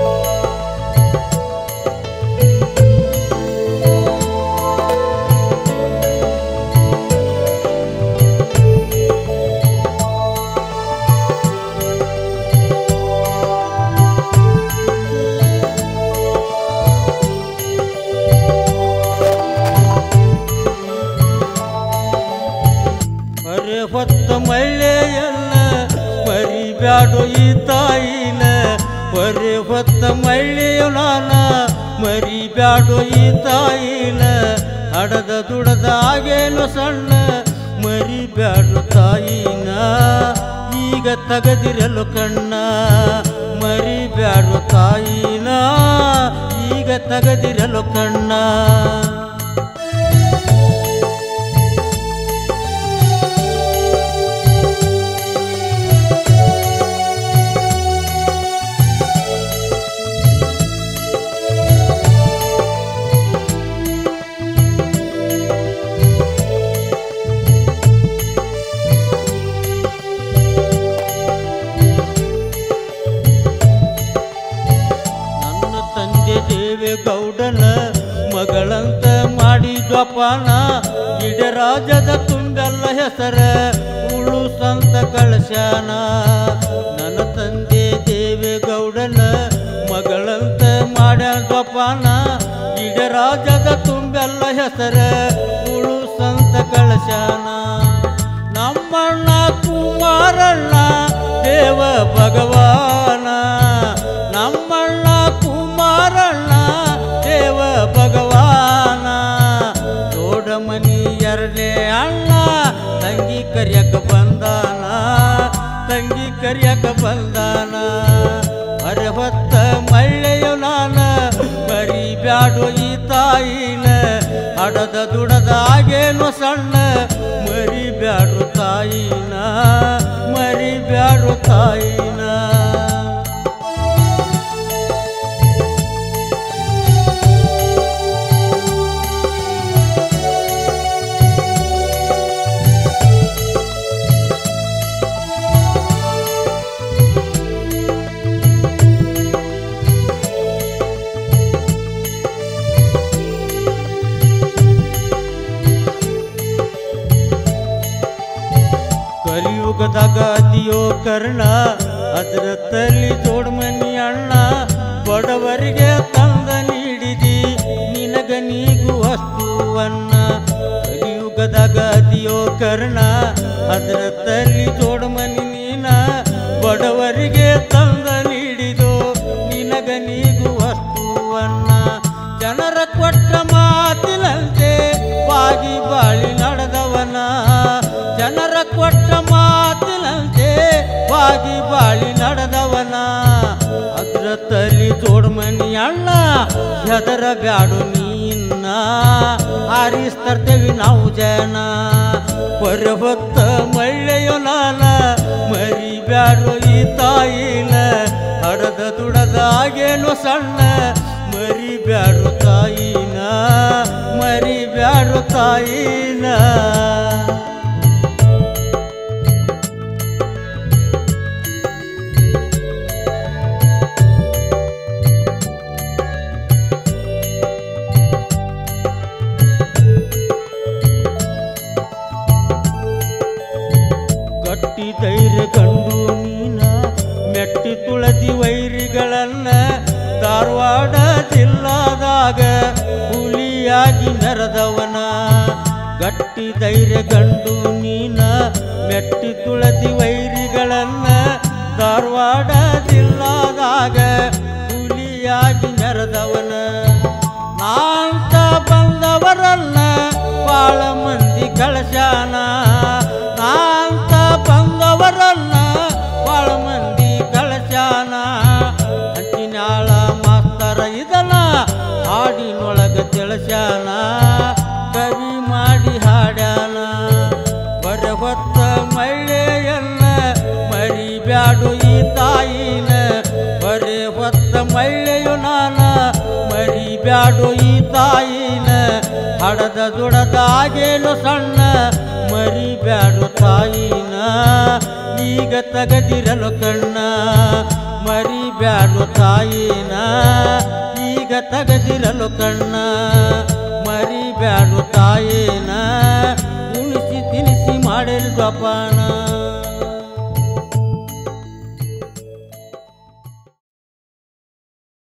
ಅರೆ ಹೊತ್ತ ಮಳ್ಳೆಯನ್ನ ಮರಿಬ್ಯಾಡು ಈ ತಾಯಿನ ಬರೆ ಹೊತ್ತ ಮಳ್ಳೆಯು ನಾನ ಮರಿಬ್ಯಾಡು ಈ ತಾಯಿನ ಹಡದ ದುಡದ ಆಗೇನು ಸಣ್ಣ ಮರಿಬ್ಯಾಡು ತಾಯಿನ ಈಗ ತಗದಿರಲು ಕಣ್ಣ ಮರಿಬ್ಯಾಡು ತಾಯಿನ ಈಗ ತಗದಿರಲು ಕಣ್ಣ ನನ್ನ ತಂದೆ ದೇವೇಗೌಡನ ಮಗಳಂತ ಮಾಡಿ ಜೋಪಾನ ಗಿಡರಾಜದ ತುಂಬೆಲ್ಲ ಹೆಸರ ಉಳು ಸಂತ ಕಳಶಾನ ನನ್ನ ತಂದೆ ದೇವೇಗೌಡನ ಮಗಳಂತ ಮಾಡ್ಯ ಜೋಪಾನ ಗಿಡರಾಜದ ತುಂಬೆಲ್ಲ ಹೆಸರ ಉಳು ಸಂತ ಕಳಶಾನ ನಮ್ಮಣ್ಣ ಕುಮಾರಣ್ಣ ದೇವ ಭಗವಾನ ನಮ್ಮಣ್ಣ ಕುಮಾರಣ್ಣ ದೇವ ಭಗವಾನ ದೊಡ್ಡಮನಿ ಎರಡನೇ ಅಣ್ಣ ತಂಗಿ ಕರಿಯಕ ಬಂದಾನ ತಂಗಿ ಕರಿಯಕ ಬಂದಾನ ಅರೆ ಹೊತ್ತ ಮಳ್ಳೆಯು ನಾನ ಮರಿಬ್ಯಾಡು ಈ ತಾಯಿನ ಹಡದ ದುಡದ ಆಗೇನು ಸಣ್ಣ ಮರಿಬ್ಯಾಡು ತಾಯಿನ ಮರಿಬ್ಯಾಡು ತಾಯಿನ ಕಲಿಯುಗದಾಗ ಅದಿಯೋ ಕರ್ಣ ಅದರ ತಲ್ಲಿ ಜೋಡ್ಮನಿ ಅಣ್ಣ ಬಡವರಿಗೆ ತಂದ ನೀಡಿದಿ ನಿನಗ ನೀಗು ವಸ್ತುವನ್ನ ಕಲಿಯುಗದಾಗ ಅದಿಯೋ ಕರ್ಣ ಅದರ ತಲ್ಲಿ ಜೋಡ್ಮನಿ ನೀನ ಬಡವರಿಗೆ ತಂದ ನೀಡಿದೋ ನಿನಗ ನೀಗು ವಸ್ತುವನ್ನ ಜನರ ಕೊಟ್ಟ ಮಾತಿನಂತೆ ಬಾಗಿ ಬಾಳಿ ನಡೆದವನ ಜನರ ಕೊಟ್ಟ ಮಾತಿನಂತೆ ಬಾಗಿ ಬಾಳಿ ನಡೆದವನ ಅದ್ರ ತಲಿ ಜೋಡ್ಮನಿ ಅಣ್ಣ ಹೆದರ ಬ್ಯಾಡು ನೀನ್ನ ಆರಿಸ್ತರ್ತೇವಿ ನಾವು ಜನ ಹೊರ ಹೊತ್ತ ಮಳ್ಳೆಯೋ ನಾನ ಮರಿ ಬ್ಯಾಡು ಈ ತಾಯಿನ ಹಡದ ದುಡದ ಆಗೇನು ಸಣ್ಣ ಮರಿ ಬ್ಯಾಡು ತಾಯಿನ ಮರಿ ಬ್ಯಾಡು ತಾಯಿನ ಗಟ್ಟಿ ಧೈರ್ಯ ಕಂಡು ನೀನ ಮೆಟ್ಟಿ ತುಳದಿ ವೈರಿಗಳನ್ನ ಧಾರವಾಡ ಜಿಲ್ಲಾದಾಗ ಹುಲಿಯಾಗಿ ಮೆರೆದವನ ಗಟ್ಟಿ ಧೈರ್ಯ ಗಂಡು ನೀನ ಮೆಟ್ಟಿ ತುಳದಿ ವೈರಿಗಳನ್ನ ಧಾರವಾಡ ಜಿಲ್ಲಾದಾಗ ಹುಲಿಯಾಗಿ ಮೆರೆದವನ ನಾಂತ ಬಂದವರಲ್ಲ ಬಾಳ ಮಂದಿ ಕಳಶಾನ ನಾಂತ ಬಂದವರಲ್ಲ ಬಾಳ ಮಂದಿ ಕಳಶಾನ ಹಂಚಿನಾಳ ಮಾಸ್ತರ ಇದನ ಹಾಡಿನೊಳಗ ತಿಳಿಸ್ಯಾನ ಕವಿ ಮಾಡಿ ಹಾಡ್ಯಾನ ಬರ ಹೊತ್ತ ಮಳ್ಳೆಯನ್ನ ಮರಿಬ್ಯಾಡು ಈ ತಾಯಿನ ಬರೆ ಹೊತ್ತ ಮಳ್ಳೆಯು ನಾನ ಮರಿಬ್ಯಾಡು ಈ ತಾಯಿನ ಹಡದ ದುಡದಾಗೇನು ಸಣ್ಣ ಮರಿಬ್ಯಾಡು ತಾಯಿನ ಈಗ ತಗದಿರಲು ಕಣ್ಣ ಮರಿಬ್ಯಾಡು ತಾಯಿನ ಈಗ ತಗದಿರಲು ಕಣ್ಣ ಮರಿಬ್ಯಾಡು ತಾಯಿನ ಉಣಿಸಿ ತಿನಿಸಿ ಮಾಡಿಲ್ ಜಪಾನ